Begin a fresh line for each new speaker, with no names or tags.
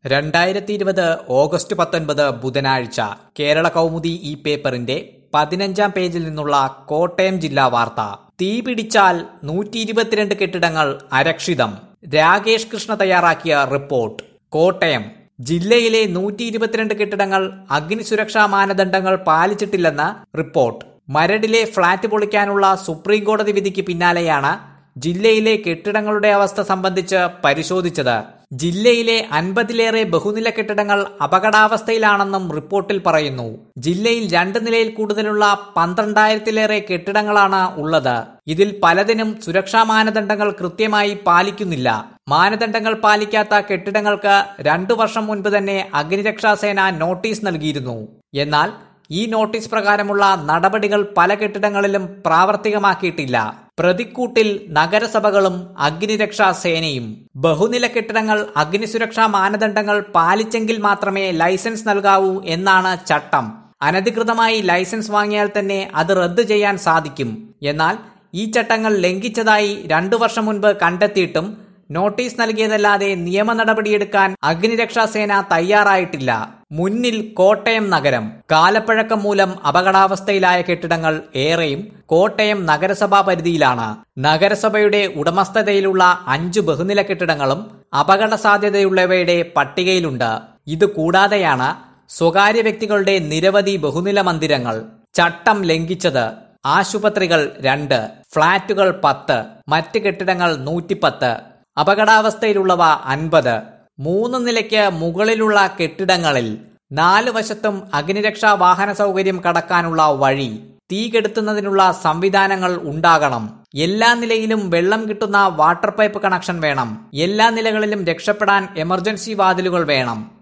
രണ്ടായിരത്തി ഇരുപത് ഓഗസ്റ്റ് പത്തൊൻപത് ബുധനാഴ്ച കേരള കൗമുദി ഈ പേപ്പറിന്റെ പതിനഞ്ചാം പേജിൽ നിന്നുള്ള കോട്ടയം ജില്ലാ വാർത്ത തീ പിടിച്ചാൽ നൂറ്റി ഇരുപത്തിരണ്ട് കെട്ടിടങ്ങൾ അരക്ഷിതം രാകേഷ് കൃഷ്ണ തയ്യാറാക്കിയ റിപ്പോർട്ട് കോട്ടയം ജില്ലയിലെ നൂറ്റി ഇരുപത്തിരണ്ട് കെട്ടിടങ്ങൾ അഗ്നിസുരക്ഷാ മാനദണ്ഡങ്ങൾ പാലിച്ചിട്ടില്ലെന്ന് റിപ്പോർട്ട് മരടിലെ ഫ്ളാറ്റ് പൊളിക്കാനുള്ള സുപ്രീം കോടതി വിധിക്ക് പിന്നാലെയാണ് ജില്ലയിലെ കെട്ടിടങ്ങളുടെ അവസ്ഥ സംബന്ധിച്ച് പരിശോധിച്ചത് ജില്ലയിലെ അൻപതിലേറെ ബഹുനില കെട്ടിടങ്ങൾ അപകടാവസ്ഥയിലാണെന്നും റിപ്പോർട്ടിൽ പറയുന്നു ജില്ലയിൽ രണ്ട് നിലയിൽ കൂടുതലുള്ള പന്ത്രണ്ടായിരത്തിലേറെ കെട്ടിടങ്ങളാണ് ഉള്ളത് ഇതിൽ പലതിനും സുരക്ഷാ മാനദണ്ഡങ്ങൾ കൃത്യമായി പാലിക്കുന്നില്ല മാനദണ്ഡങ്ങൾ പാലിക്കാത്ത കെട്ടിടങ്ങൾക്ക് രണ്ടു വർഷം മുൻപ് തന്നെ അഗ്നിരക്ഷാസേന നോട്ടീസ് നൽകിയിരുന്നു എന്നാൽ ഈ നോട്ടീസ് പ്രകാരമുള്ള നടപടികൾ പല കെട്ടിടങ്ങളിലും പ്രാവർത്തികമാക്കിയിട്ടില്ല പ്രതിക്കൂട്ടിൽ നഗരസഭകളും അഗ്നിരക്ഷാ സേനയും ബഹുനില കെട്ടിടങ്ങൾ അഗ്നിസുരക്ഷാ മാനദണ്ഡങ്ങൾ പാലിച്ചെങ്കിൽ മാത്രമേ ലൈസൻസ് നൽകാവൂ എന്നാണ് ചട്ടം അനധികൃതമായി ലൈസൻസ് വാങ്ങിയാൽ തന്നെ അത് റദ്ദു ചെയ്യാൻ സാധിക്കും എന്നാൽ ഈ ചട്ടങ്ങൾ ലംഘിച്ചതായി രണ്ടു വർഷം മുൻപ് കണ്ടെത്തിയിട്ടും നോട്ടീസ് നൽകിയതല്ലാതെ നിയമ നടപടിയെടുക്കാൻ അഗ്നിരക്ഷാസേന തയ്യാറായിട്ടില്ല മുന്നിൽ കോട്ടയം നഗരം കാലപ്പഴക്കം മൂലം അപകടാവസ്ഥയിലായ കെട്ടിടങ്ങൾ ഏറെയും കോട്ടയം നഗരസഭാ പരിധിയിലാണ് നഗരസഭയുടെ ഉടമസ്ഥതയിലുള്ള അഞ്ച് ബഹുനില കെട്ടിടങ്ങളും അപകട സാധ്യതയുള്ളവയുടെ പട്ടികയിലുണ്ട് ഇത് കൂടാതെയാണ് സ്വകാര്യ വ്യക്തികളുടെ നിരവധി ബഹുനില മന്ദിരങ്ങൾ ചട്ടം ലംഘിച്ചത് ആശുപത്രികൾ രണ്ട് ഫ്ളാറ്റുകൾ പത്ത് മറ്റ് കെട്ടിടങ്ങൾ നൂറ്റിപ്പത്ത് അപകടാവസ്ഥയിലുള്ളവ അൻപത് മൂന്ന് നിലയ്ക്ക് മുകളിലുള്ള കെട്ടിടങ്ങളിൽ നാല് വശത്തും അഗ്നിരക്ഷാ വാഹന സൗകര്യം കടക്കാനുള്ള വഴി തീ കെടുത്തുന്നതിനുള്ള സംവിധാനങ്ങൾ ഉണ്ടാകണം എല്ലാ നിലയിലും വെള്ളം കിട്ടുന്ന വാട്ടർ പൈപ്പ് കണക്ഷൻ വേണം എല്ലാ നിലകളിലും രക്ഷപ്പെടാൻ എമർജൻസി വാതിലുകൾ വേണം